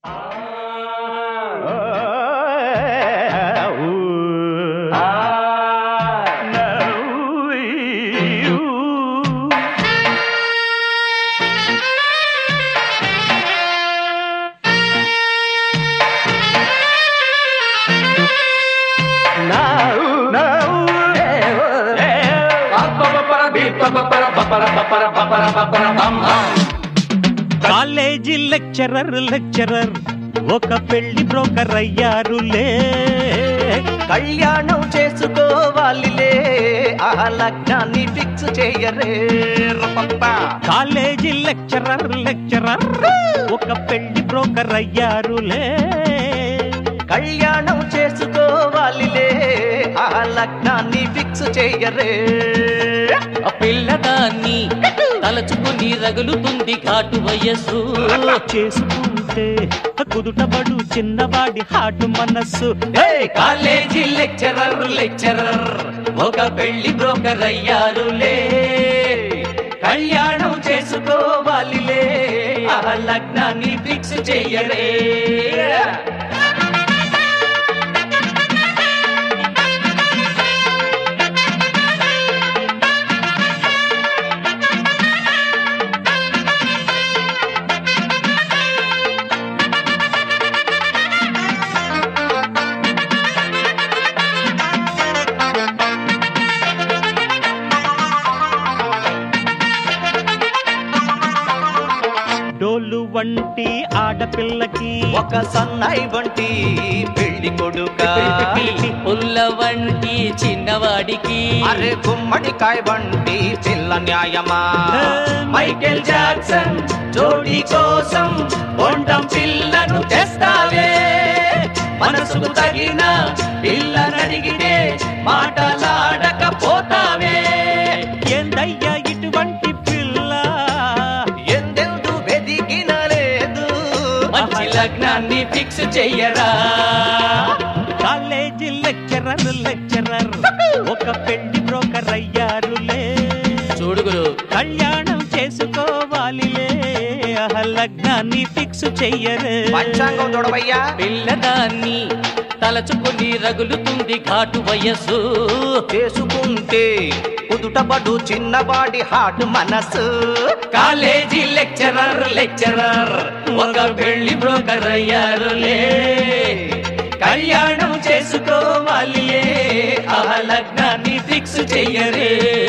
College lecturer lecturer ఒక పెళ్లి broker అయ్యారులే కళ్యాణం చేసుకోవాలిలే ఆ లగ్నాన్ని ఫిక్స్ చేయరే రపప్ప. కాలేజీ లెక్చరర్ లెక్చరర్ ఒక పెళ్లి బ్రోకర్ అయ్యారులే కళ్యాణం చేసుకోవాలిలే ఆ లగ్నాన్ని ఫిక్స్ చేయరే ఆ పిల్లదాన్ని తలచుకుని రగులుతుంది ఘాటు వయస్సు చేసుకుంటే కుదుటబడు చిన్నవాడి హాటు మనస్సు ఏ కాలేజీ లెక్చరర్ లెక్చరర్ ఒక పెళ్లి బ్రోకర్ అయ్యారులే కళ్యాణం చేసుకోవాలిలే ఆ లగ్నాన్ని ఫిక్స్ చెయ్యరే డోలు వంటి ఆడపిల్లకి ఒక సన్నాయి వంటి పెళ్లి కొడుక పుల్ల వంటి చిన్నవాడికి అరే గుమ్మడికాయ వంటి పిల్ల న్యాయమా మైకేల్ జాక్సన్ జోడి కోసం బొండం పిల్లను తెస్తావే మనసుకు తగిన పిల్లనడిగితే మాటలాడకపోతావే ఏందయ్యా ఇటువంటి పిల్ల ఎందెందు వెదిగిన లేదు మంచి లగ్నాన్ని ఫిక్స్ చెయ్యరా కాలేజీ లెక్చరర్ లెక్చరర్ ఒక పెళ్లి బ్రోకర్ అయ్యారులే చూడుగురు కళ్యాణం చేసుకోవాలిలే ఆహా, లగ్నాన్ని ఫిక్స్ చెయ్యరే పంచాంగం చూడవయ్యా పిల్లదాన్ని తలచుకుని రగులుతుంది ఘాటు వయస్సు చేసుకుంటే కుదుటబడు చిన్నవాడి హాట్ మనసు కాలేజీ లెక్చరర్ లెక్చరర్ ఒక పెళ్లి బ్రోకర్ అయ్యారులే కళ్యాణం చేసుకోవాలిలే ఆ లగ్నాన్ని ఫిక్స్ చెయ్యరే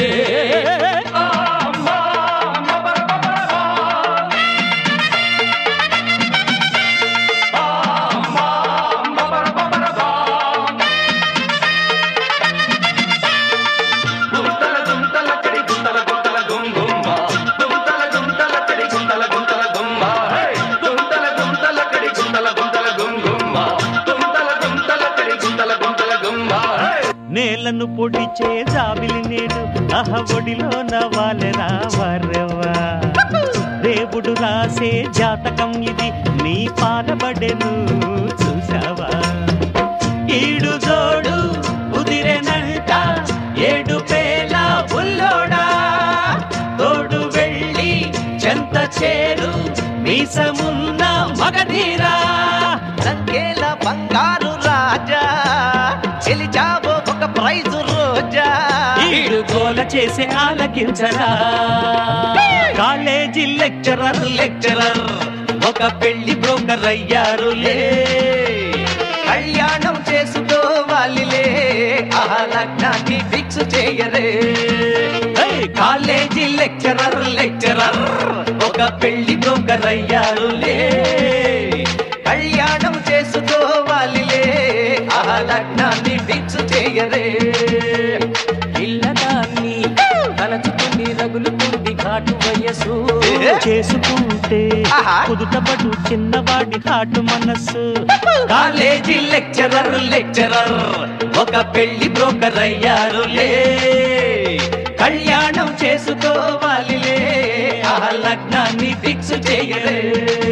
నేలను పొడిచే జాబిలి నేడు అహ ఒడిలో నవాలెరా వరవా దేవుడు రాసే జాతకం ఇది నీ పాలబడెను చూసావా ఈడు జోడు కుదిరెనంట ఏడు పేల బుల్లోడా తోడు వెళ్ళి చెంత చేరు మీసమున్న మగధీరా రంగేల బంగారు రాజా చెలిచావో ఒక ప్రైజు రోజా ఈడు గోల చేసే ఆలకించరా కాలేజీ లెక్చరర్ లెక్చరర్ ఒక పెళ్లి బ్రోకర్ అయ్యారులే కళ్యాణం చేసుకోవాలిలే ఆ లగ్నాన్ని ఫిక్స్ చేయరే ఏయ్, కాలేజీ లెక్చరర్ లెక్చరర్ ఒక పెళ్లి బ్రోకర్ అయ్యారులే కళ్యాణం చేసుకోవాలిలే ఆ లగ్నాన్ని ఫిక్స్ చేయరే పిల్లదాన్ని తలచుకుని రగులుతుంది ఘాటు వయస్సు చేసుకుంటే ఆహా. కుదుటపడు చిన్నవాడి హాటు మనస్సు కాలేజీ లెక్చరర్ లెక్చరర్ ఒక పెళ్లి బ్రోకర్ అయ్యారులే కళ్యాణం చేసుకోవాలిలే ఆ లగ్నాన్ని ఫిక్స్ చేయలే